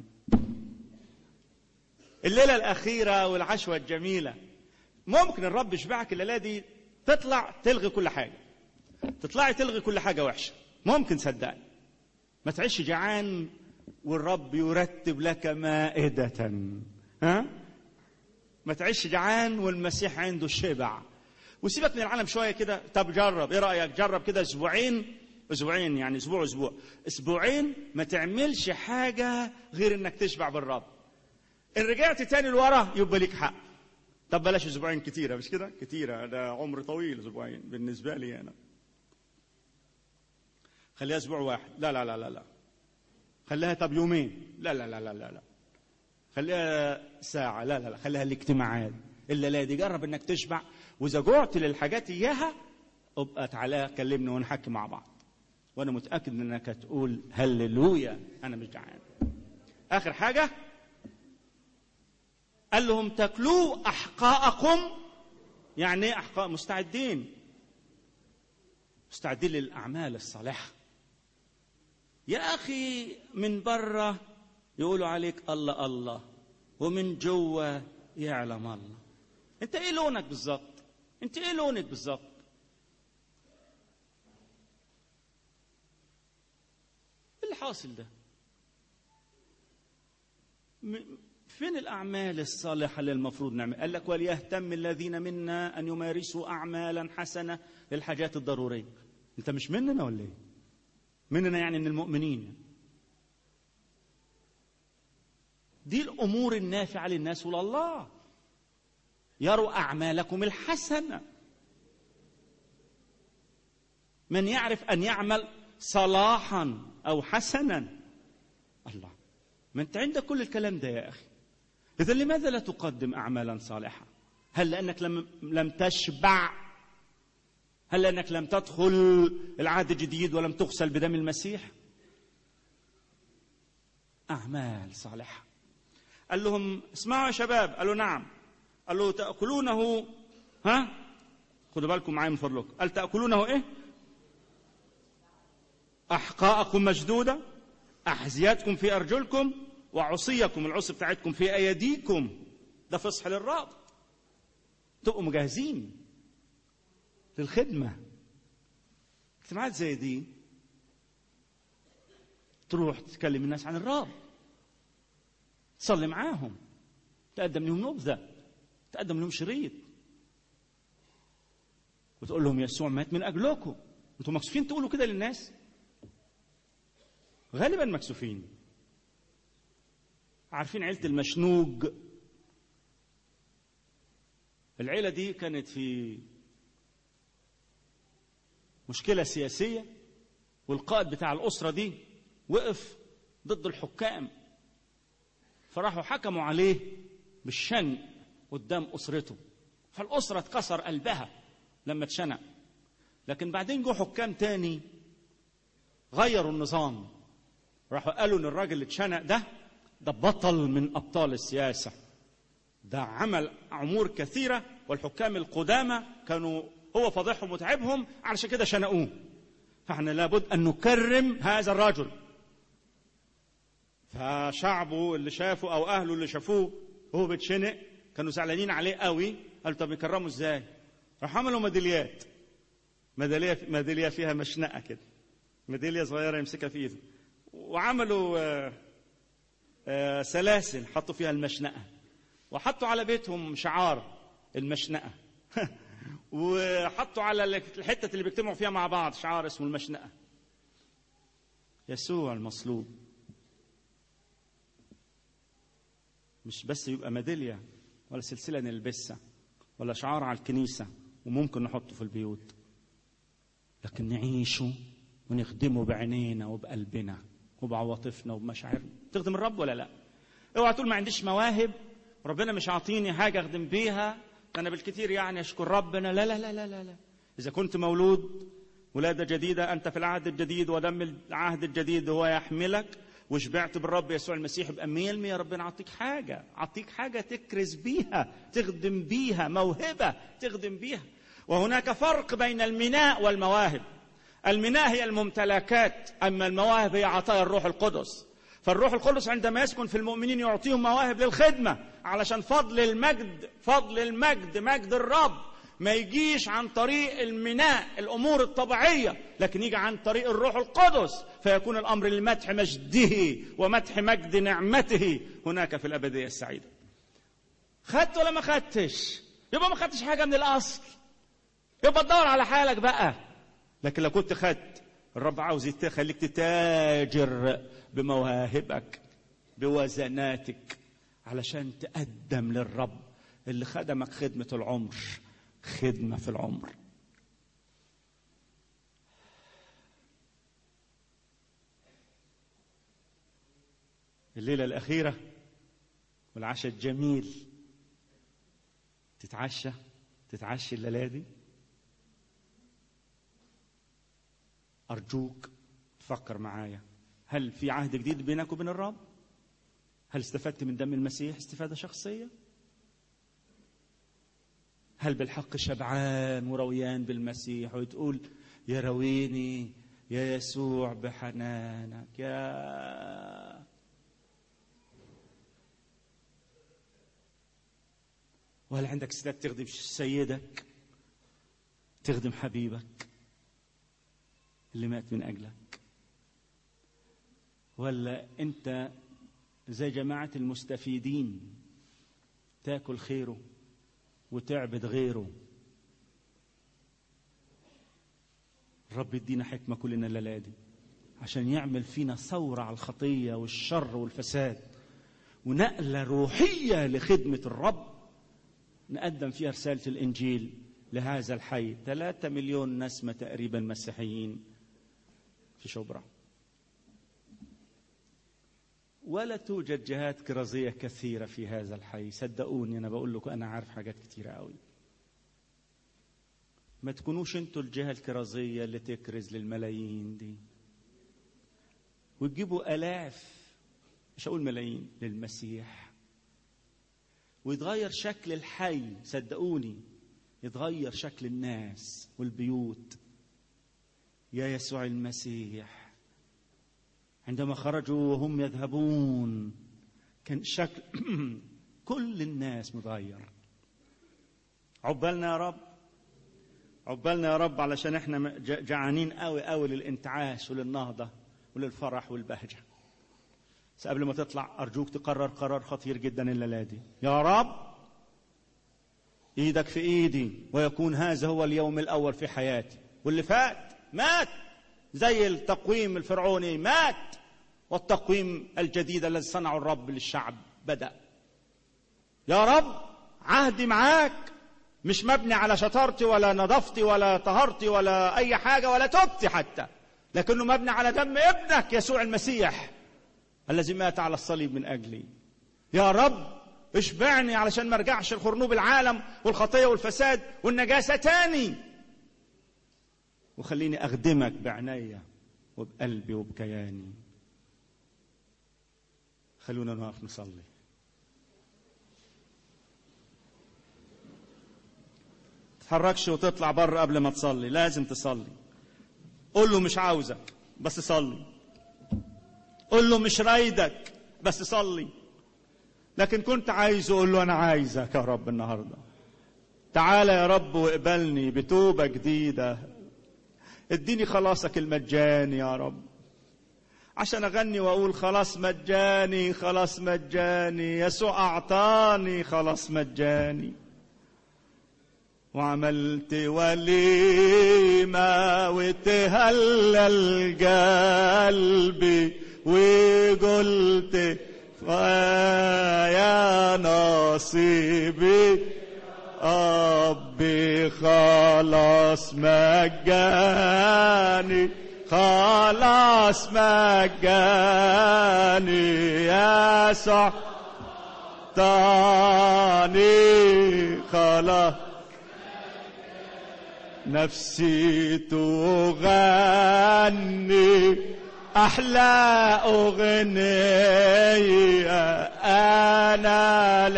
الليله الاخيره والعشوه الجميله ممكن الرب يشبعك الليله دي تطلع تلغي كل حاجه تطلعي تلغي كل حاجه وحشه ممكن صدقني ما تعيش جعان والرب يرتب لك مائده ها ما تعيش جعان والمسيح عنده الشبع وسيبك من العالم شويه كده طب جرب ايه رايك جرب كده اسبوعين اسبوعين يعني اسبوع اسبوع اسبوعين ما تعملش حاجه غير انك تشبع بالرب ان رجعت تاني لورا يبقى ليك حق طب بلاش اسبوعين كتيره مش كده كتيره ده عمر طويل اسبوعين بالنسبه لي انا خليها اسبوع واحد لا لا لا لا لا خليها طب يومين لا لا لا لا لا, لا. خليها ساعة لا لا لا خليها الاجتماعات إلا لا دي جرب إنك تشبع وإذا جعت للحاجات إياها ابقى تعالى كلمني ونحكي مع بعض وأنا متأكد إنك هتقول هللويا أنا مش جعان آخر حاجة قال لهم تاكلوا أحقاءكم يعني إيه أحقاء مستعدين مستعدين للأعمال الصالحة يا أخي من بره يقولوا عليك الله الله ومن جوه يعلم الله انت ايه لونك بالظبط انت ايه لونك بالظبط ايه اللي حاصل ده فين الاعمال الصالحه اللي المفروض نعمل قال لك وليهتم الذين منا ان يمارسوا اعمالا حسنه للحاجات الضروريه انت مش مننا ولا ايه مننا يعني من المؤمنين دي الامور النافعه للناس ولله يروا اعمالكم الحسنه من يعرف ان يعمل صلاحا او حسنا الله ما انت عندك كل الكلام ده يا اخي اذا لماذا لا تقدم اعمالا صالحه هل لانك لم لم تشبع هل لانك لم تدخل العهد الجديد ولم تغسل بدم المسيح اعمال صالحه قال لهم اسمعوا يا شباب قالوا نعم قال له تاكلونه ها خدوا بالكم معايا من فضلكم قال تاكلونه ايه احقاءكم مشدوده احذيتكم في ارجلكم وعصيكم العصي بتاعتكم في ايديكم ده فصح للرب تبقوا مجهزين للخدمه اجتماعات زي دي تروح تكلم الناس عن الرب تصلي معاهم تقدم لهم نبذه تقدم لهم شريط وتقول لهم يسوع مات من اجلكم انتوا مكسوفين تقولوا كده للناس غالبا مكسوفين عارفين عيلة المشنوج العيلة دي كانت في مشكلة سياسية والقائد بتاع الأسرة دي وقف ضد الحكام فراحوا حكموا عليه بالشنق قدام أسرته فالأسرة اتكسر قلبها لما اتشنق لكن بعدين جو حكام تاني غيروا النظام راحوا قالوا ان الراجل اللي اتشنق ده ده بطل من ابطال السياسه ده عمل امور كثيره والحكام القدامى كانوا هو فضحهم وتعبهم علشان كده شنقوه فاحنا لابد ان نكرم هذا الرجل فشعبه اللي شافه او اهله اللي شافوه وهو بيتشنق كانوا زعلانين عليه قوي قالوا طب يكرموا ازاي راح عملوا ميداليات ميداليه ميداليه فيها مشنقه كده ميداليه صغيره يمسكها في ايده وعملوا آه، آه، سلاسل حطوا فيها المشنقه وحطوا على بيتهم شعار المشنقه وحطوا على الحته اللي بيجتمعوا فيها مع بعض شعار اسمه المشنقه يسوع المصلوب مش بس يبقى ميداليه ولا سلسله نلبسها ولا شعار على الكنيسه وممكن نحطه في البيوت لكن نعيشه ونخدمه بعينينا وبقلبنا وبعواطفنا وبمشاعرنا تخدم الرب ولا لا اوعى تقول ما عنديش مواهب ربنا مش عاطيني حاجه اخدم بيها ده انا بالكثير يعني اشكر ربنا لا لا لا لا لا, لا. اذا كنت مولود ولاده جديده انت في العهد الجديد ودم العهد الجديد هو يحملك وشبعت بالرب يسوع المسيح يبقى 100% ربنا عطيك حاجه عطيك حاجه تكرز بيها تخدم بيها موهبه تخدم بيها وهناك فرق بين الميناء والمواهب الميناء هي الممتلكات أما المواهب هي عطايا الروح القدس فالروح القدس عندما يسكن في المؤمنين يعطيهم مواهب للخدمة علشان فضل المجد فضل المجد مجد الرب ما يجيش عن طريق الميناء الأمور الطبيعية لكن يجي عن طريق الروح القدس فيكون الأمر لمدح مجده ومدح مجد نعمته هناك في الأبدية السعيدة خدت ولا ما خدتش يبقى ما خدتش حاجة من الأصل يبقى تدور على حالك بقى لكن لو كنت خدت الرب عاوز يخليك تتاجر بمواهبك بوزناتك علشان تقدم للرب اللي خدمك خدمة العمر خدمة في العمر الليلة الأخيرة والعشاء الجميل تتعشى تتعشى الليلة دي أرجوك تفكر معايا هل في عهد جديد بينك وبين الرب هل استفدت من دم المسيح استفادة شخصية هل بالحق شبعان ورويان بالمسيح وتقول يا رويني يا يسوع بحنانك يا وهل عندك استعداد تخدم سيدك تخدم حبيبك اللي مات من أجلك ولا أنت زي جماعة المستفيدين تاكل خيره وتعبد غيره الرب يدينا حكمة كلنا الليلة دي عشان يعمل فينا ثورة على الخطية والشر والفساد ونقلة روحية لخدمة الرب نقدم فيها رسالة الإنجيل لهذا الحي ثلاثة مليون نسمة تقريبا مسيحيين في شبرا ولا توجد جهات كرازية كثيرة في هذا الحي صدقوني أنا بقول لكم أنا عارف حاجات كثيرة قوي ما تكونوش انتوا الجهة الكرازية اللي تكرز للملايين دي وتجيبوا آلاف مش هقول ملايين للمسيح ويتغير شكل الحي صدقوني يتغير شكل الناس والبيوت يا يسوع المسيح عندما خرجوا وهم يذهبون كان شكل كل الناس متغير عقبالنا يا رب عقبالنا يا رب علشان احنا جعانين قوي قوي للانتعاش وللنهضه وللفرح والبهجه بس قبل ما تطلع ارجوك تقرر قرار خطير جدا الليله دي يا رب ايدك في ايدي ويكون هذا هو اليوم الاول في حياتي واللي فات مات زي التقويم الفرعوني مات والتقويم الجديد الذي صنعه الرب للشعب بدا يا رب عهدي معاك مش مبني على شطارتي ولا نظافتي ولا طهارتي ولا اي حاجه ولا توبتي حتى لكنه مبني على دم ابنك يسوع المسيح الذي مات على الصليب من اجلي يا رب اشبعني علشان ما ارجعش لخرنوب العالم والخطيه والفساد والنجاسه تاني وخليني اخدمك بعناية وبقلبي وبكياني خلونا نقف نصلي تتحركش وتطلع بره قبل ما تصلي لازم تصلي قول له مش عاوزك بس صلي قول له مش رايدك بس صلي لكن كنت عايز اقول له انا عايزك يا رب النهارده تعالى يا رب واقبلني بتوبه جديده اديني خلاصك المجاني يا رب عشان اغني واقول خلاص مجاني خلاص مجاني يسوع اعطاني خلاص مجاني وعملت وليمة وتهلل قلبي وقلت يا نصيبي ربي خلاص مجاني خلاص مجاني يا صح تاني خلاص نفسي تغني أحلى أغنية أنا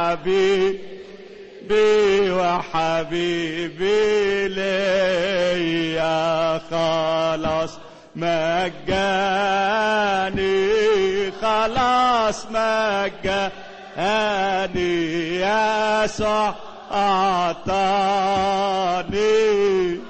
لحبيبي وحبيبي ليا خلاص مجاني خلاص مجاني يا صح أعطاني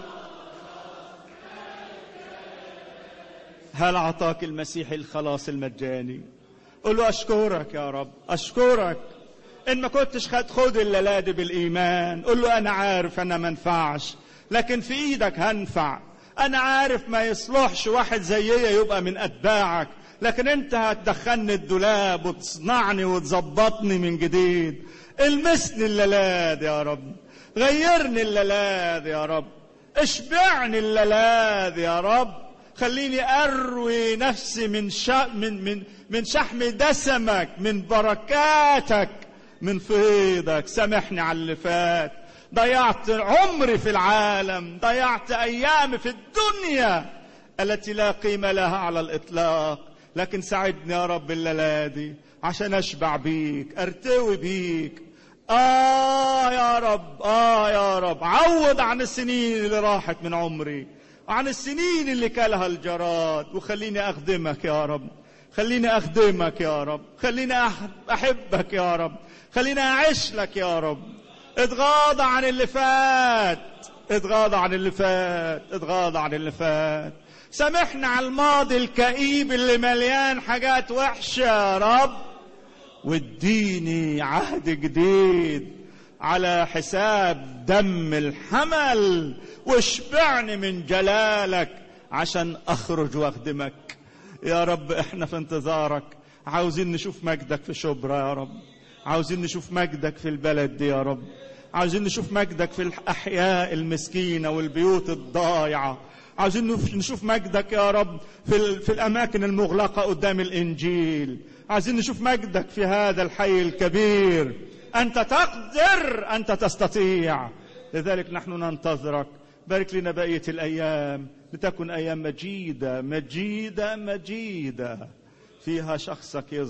هل أعطاك المسيح الخلاص المجاني قل له أشكرك يا رب أشكرك إن ما كنتش خد خد الليلة دي بالإيمان قل له أنا عارف أنا ما انفعش لكن في إيدك هنفع أنا عارف ما يصلحش واحد زيي يبقى من أتباعك لكن أنت هتدخلني الدولاب وتصنعني وتظبطني من جديد المسني الليلة دي يا رب غيرني الليلة دي يا رب اشبعني الليلة دي يا رب خليني اروي نفسي من شا من من من شحم دسمك من بركاتك من فيضك سامحني على اللي فات ضيعت عمري في العالم ضيعت ايامي في الدنيا التي لا قيمه لها على الاطلاق لكن ساعدني يا رب الليله دي عشان اشبع بيك ارتوي بيك اه يا رب اه يا رب عوض عن السنين اللي راحت من عمري عن السنين اللي كلها الجراد وخليني أخدمك يا رب خليني أخدمك يا رب خليني أحبك يا رب خليني أعيش لك يا رب اتغاضى عن اللي فات اتغاضى عن اللي فات اتغاضى عن اللي فات سامحنا على الماضي الكئيب اللي مليان حاجات وحشة يا رب واديني عهد جديد على حساب دم الحمل واشبعني من جلالك عشان اخرج واخدمك يا رب احنا في انتظارك عاوزين نشوف مجدك في شبرا يا رب عاوزين نشوف مجدك في البلد دي يا رب عاوزين نشوف مجدك في الأحياء المسكينة والبيوت الضايعة عاوزين نشوف مجدك يا رب في, ال... في الأماكن المغلقة قدام الإنجيل عايزين نشوف مجدك في هذا الحي الكبير أنت تقدر أنت تستطيع لذلك نحن ننتظرك بارك لنا بقية الأيام لتكن أيام مجيدة مجيدة مجيدة فيها شخصك يظهر